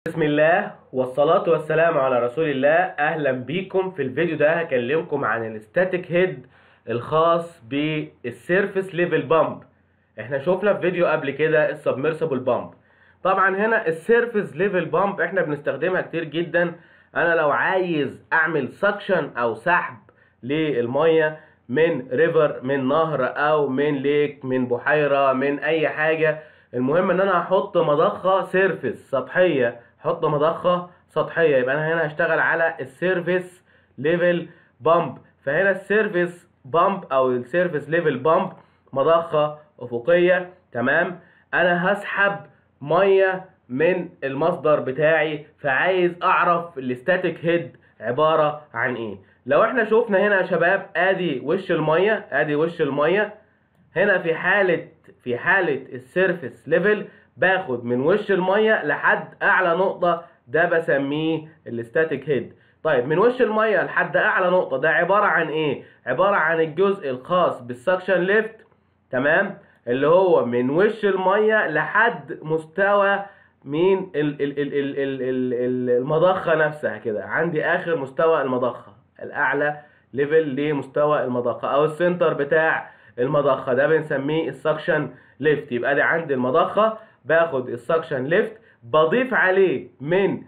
بسم الله والصلاة والسلام على رسول الله أهلا بيكم في الفيديو ده هكلمكم عن الستاتيك هيد الخاص بالسيرفس ليفل بامب احنا شفنا في فيديو قبل كده السبمرسبل بامب طبعا هنا السيرفس ليفل بامب احنا بنستخدمها كتير جدا انا لو عايز اعمل سكشن او سحب للمية من ريفر من نهر او من ليك من بحيرة من اي حاجة المهم ان انا هحط مضخة سيرفس سطحية احط مضخة سطحية يبقى انا هنا هشتغل على السيرفس ليفل بامب فهنا السيرفس بامب او السيرفس ليفل بامب مضخة افقية تمام انا هسحب مية من المصدر بتاعي فعايز اعرف الستاتيك هيد عبارة عن ايه لو احنا شفنا هنا يا شباب ادي وش المية ادي وش المية هنا في حالة في حالة السيرفس ليفل باخد من وش المية لحد اعلى نقطة ده بسميه الستاتيك هيد طيب من وش المية لحد اعلى نقطة ده عبارة عن ايه عبارة عن الجزء الخاص بالسكشن ليفت تمام اللي هو من وش المية لحد مستوى مين ال ال ال ال ال ال المضخة نفسها كده عندي اخر مستوى المضخة الاعلى ليفل لمستوى المضخة او السنتر بتاع المضخة ده بنسميه السكشن ليفت يبقى دي عندي المضخة باخد السكشن ليفت بضيف عليه من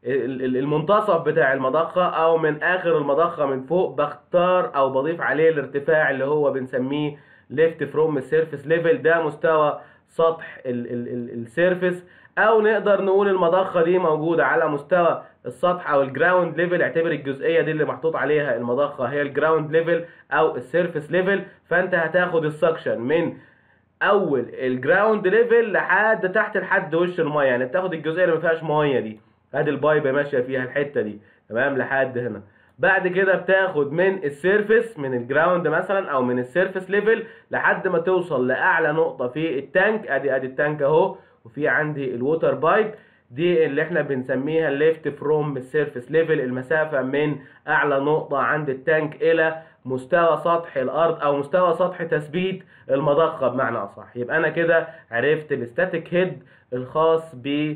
المنتصف بتاع المضخة او من اخر المضخة من فوق بختار او بضيف عليه الارتفاع اللي هو بنسميه ليفت فروم السيرفيس ليفل ده مستوى سطح السيرفيس او نقدر نقول المضخة دي موجودة على مستوى السطح او الجراوند ليفل اعتبر الجزئية دي اللي محطوط عليها المضخة هي الجراوند ليفل او السيرفيس ليفل فانت هتاخد السكشن من اول الجراوند ليفل لحد تحت لحد وش الميه يعني بتاخد الجزئيه اللي ما فيهاش ميه دي ادي البايبه ماشيه فيها الحته دي تمام لحد هنا بعد كده بتاخد من السيرفيس من الجراوند مثلا او من السيرفيس ليفل لحد ما توصل لاعلى نقطه في التانك ادي ادي التانك اهو وفي عندي الووتر بايب دي اللي احنا بنسميها ليفت فروم السيرفيس ليفل المسافه من اعلى نقطه عند التانك الى مستوى سطح الارض او مستوى سطح تثبيت المضخه بمعنى اصح يبقى انا كده عرفت الستاتيك هيد الخاص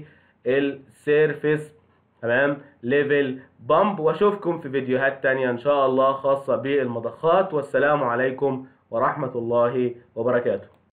بالسيرفيس تمام ليفل بامب واشوفكم في فيديوهات تانية ان شاء الله خاصة بالمضخات والسلام عليكم ورحمة الله وبركاته